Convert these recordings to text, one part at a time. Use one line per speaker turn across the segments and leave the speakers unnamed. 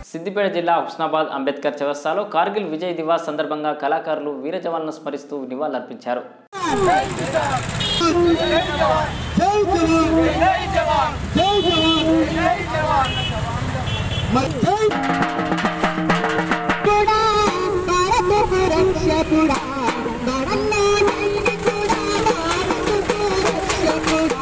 సిద్దిపేట జిల్లా హుస్నాబాద్ అంబేద్కర్ చౌరస్తాలో కార్గిల్ విజయ్ దివాస్ సందర్భంగా కళాకారులు వీర జవాన్లను స్మరిస్తూ నివాళులర్పించారు
కూడా భారత సురక్షకుడా నడన్నా నన్ను కూడా భారత సురక్షకుడా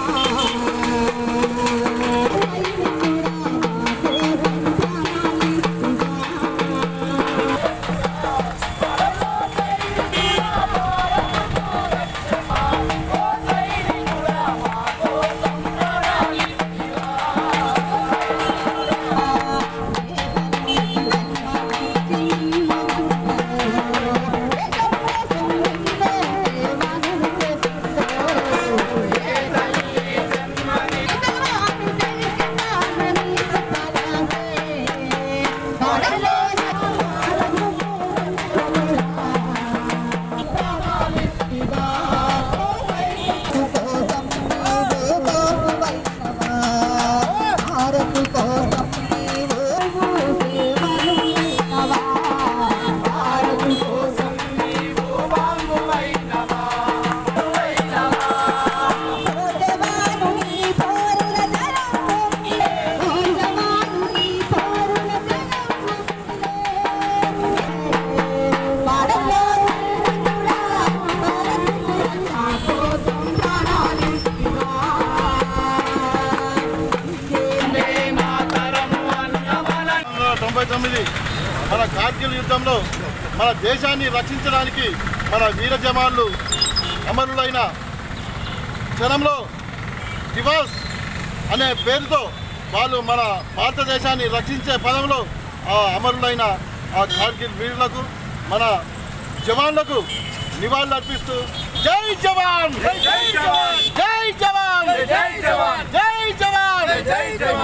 భారత్ కోసం నీవు సేవలున్నవా భారత్ కోసం జవాను నీ పోరుల తరం జవాను నీ పోరుల పాడలో కూడా భారత్ కోసం ప్రాణాలిస్తున్నా
వందల తొంభై తొమ్మిది మన కార్గిల్ యుద్ధంలో మన దేశాన్ని రక్షించడానికి మన వీర జవాన్లు అమరులైన క్షణంలో దివాస్ అనే పేరుతో వాళ్ళు మన భారతదేశాన్ని రక్షించే పదంలో ఆ అమరులైన ఆ కార్గిల్ వీరులకు మన జవాన్లకు నివాళులు అర్పిస్తూ జై జవాన్ జై జవాన్ జై జవాన్ జై జవాన్ జై జవాన్